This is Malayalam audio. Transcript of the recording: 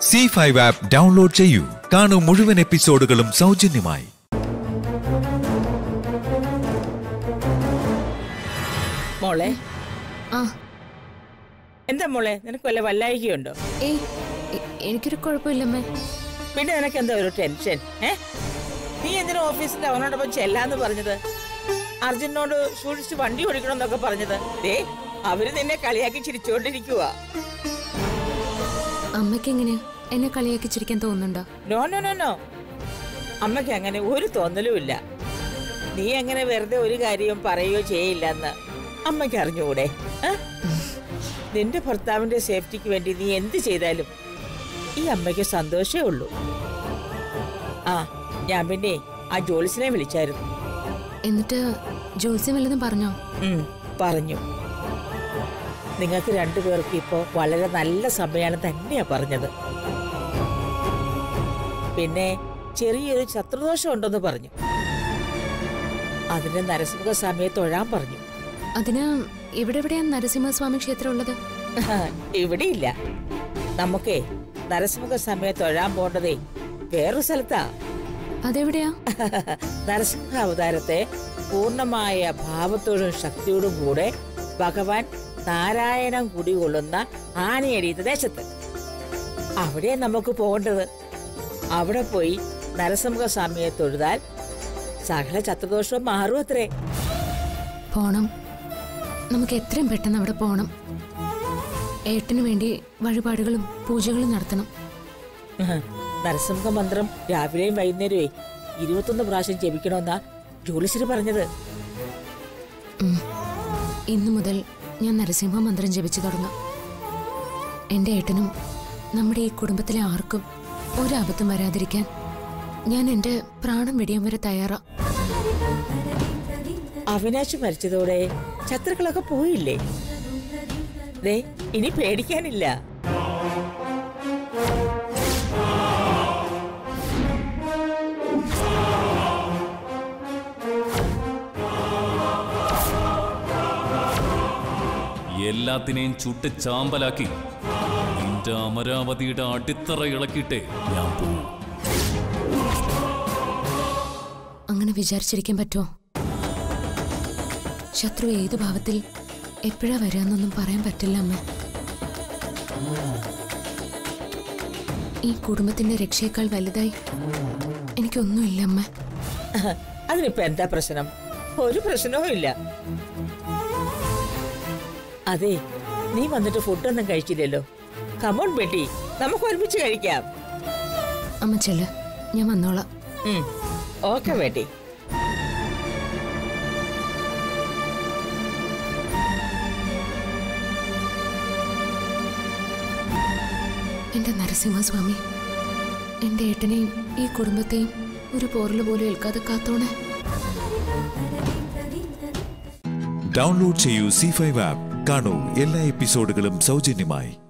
സി ഫൈവ് ആപ്പ് ഡൗൺലോഡ് ചെയ്യൂ കാണൂ മുഴുവൻ എപ്പിസോഡുകളും സൗജന്യമായി മോളെ ആ എന്താ മോളെ നിനക്ക് വല്ല വല്ലായികയുണ്ടോ ഏയ് എ- എനിക്കൊരു കുഴപ്പമില്ലമ്മേ പിന്നെ നിനക്ക് എന്താ ഒരു ടെൻഷൻ ഏ നീ എന്തിനാ ഓഫീസിൽ അവനോടൊപ്പം ചെല്ലാന്ന് പറഞ്ഞത് അർജുനോട് സൂക്ഷിച്ച് വണ്ടി ഓടിക്കണമെന്നൊക്കെ പറഞ്ഞത് ദേ അവര് നിന്നെ കളിയാക്കി ചിരിച്ചോണ്ടിരിക്കുവാ അമ്മയ്ക്ക് എങ്ങനെ എന്നെ കളിയാക്കി ചിരിക്കാൻ തോന്നുന്നുണ്ടോ നോ നോ നോ നോ അമ്മയ്ക്ക് അങ്ങനെ ഒരു തോന്നലും ഇല്ല നീ അങ്ങനെ വെറുതെ ഒരു കാര്യവും പറയുകയോ ചെയ്യില്ലെന്ന് അമ്മയ്ക്ക് അറിഞ്ഞുകൂടെ ഏ? നിന്റെ ഭർത്താവിന്റെ സേഫ്റ്റിക്ക് വേണ്ടി നീ എന്ത് ചെയ്താലും ഈ അമ്മയ്ക്ക് സന്തോഷമേ ഉള്ളൂ ആ ഞാൻ പിന്നെ ആ ജോലിസിനെ വിളിച്ചായിരുന്നു എന്നിട്ട് ജോത്സ്യം വല്ലതും പറഞ്ഞോ ഉം, പറഞ്ഞു നിങ്ങൾക്ക് രണ്ടുപേർക്കും ഇപ്പോൾ വളരെ നല്ല സമയമാണ് തന്നെയാ പറഞ്ഞത് പിന്നെ ചെറിയൊരു ശത്രുദോഷം ഉണ്ടെന്ന് പറഞ്ഞു അതിന് നരസിംഹ സമയത്ത് തൊഴാൻ പറഞ്ഞു അതിന് ഇവിടെ എവിടെയാ നരസിംഹസ്വാമി ക്ഷേത്രം ഉള്ളത് ഇവിടെയില്ല നമുക്കേ നരസിംഹ സമയത്ത് തൊഴാൻ പോണ്ടതേ വേറൊരു സ്ഥലത്താ അതെവിടെയാ നരസിംഹ അവതാരത്തെ പൂർണ്ണമായ ഭാവത്തോടും ശക്തിയോടും കൂടെ ഭഗവാൻ നാരായണൻ കുടികൊള്ളുന്ന ആനയടിയുന്ന ദേശത്ത് അവിടെ നമുക്ക് പോകേണ്ടത് അവിടെ പോയി നരസിംഹ സ്വാമിയെ തൊഴുതാൽ സകല ചത്തുദോഷവും മാറും അത്രേ പോണം നമുക്ക് എത്രയും പെട്ടെന്ന് അവിടെ പോണം ഏട്ടന് വേണ്ടി വഴിപാടുകളും പൂജകളും നടത്തണം നരസിംഹ മന്ത്രം രാവിലെയും വൈകുന്നേരമേ ഇരുപത്തൊന്ന് പ്രാവശ്യം ജപിക്കണമെന്നാ ജോലിശ്രീ പറഞ്ഞത് ഉം. ഇന്നു മുതൽ ഞാൻ നരസിംഹ മന്ത്രം ജപിച്ചു തുടങ്ങാം എൻ്റെ ഏട്ടനും നമ്മുടെ ഈ കുടുംബത്തിലെ ആർക്കും ഒരബദ്ധം വരാതിരിക്കാൻ ഞാൻ എൻ്റെ പ്രാണം വെടിയാൻ വരെ തയ്യാറാ അവിനാശ് മരിച്ചതോടെ ശത്രുക്കളൊക്കെ പോയില്ലേ ദേ ഇനി പേടിക്കാനില്ല എല്ലാത്തിനെയും ചുട്ട് ചാമ്പലാക്കി നിന്റെ അമരാവതിയുടെ അടിത്തറ ഇളക്കിയിട്ടേ ഞാൻ പോവും അങ്ങനെ വിചാരിച്ചിരിക്കാൻ പറ്റുമോ ശത്രു ഏതു ഭാവത്തിൽ എപ്പോഴാ വരികയെന്നൊന്നും പറയാൻ പറ്റില്ല അമ്മ ഈ കുടുംബത്തിന്റെ രക്ഷയേക്കാൾ വലുതായി എനിക്കൊന്നുമില്ല അമ്മ അതിനിപ്പോ എന്താ പ്രശ്നം ഒരു പ്രശ്നവും ഇല്ല അതെ നീ വന്നിട്ട് ഫുഡൊന്നും കഴിച്ചില്ലല്ലോ കമോൺ ബെട്ടി നമുക്ക് ഒരുമിച്ച് കഴിക്കാം അമ്മ ചെല്ല് ഞാൻ വന്നോളാം ഓക്കെ ബെട്ടി എന്റെ നരസിംഹസ്വാമി എന്റെ ഏട്ടനെയും ഈ കുടുംബത്തെയും ഒരു പോറല് പോലും ഏൽക്കാതെ കാത്തോണേ ഡൗൺലോഡ് ചെയ്യൂ സി ഫൈവ് ആപ്പ് കാണൂ എല്ലാ എപ്പിസോഡുകളും സൗജന്യമായി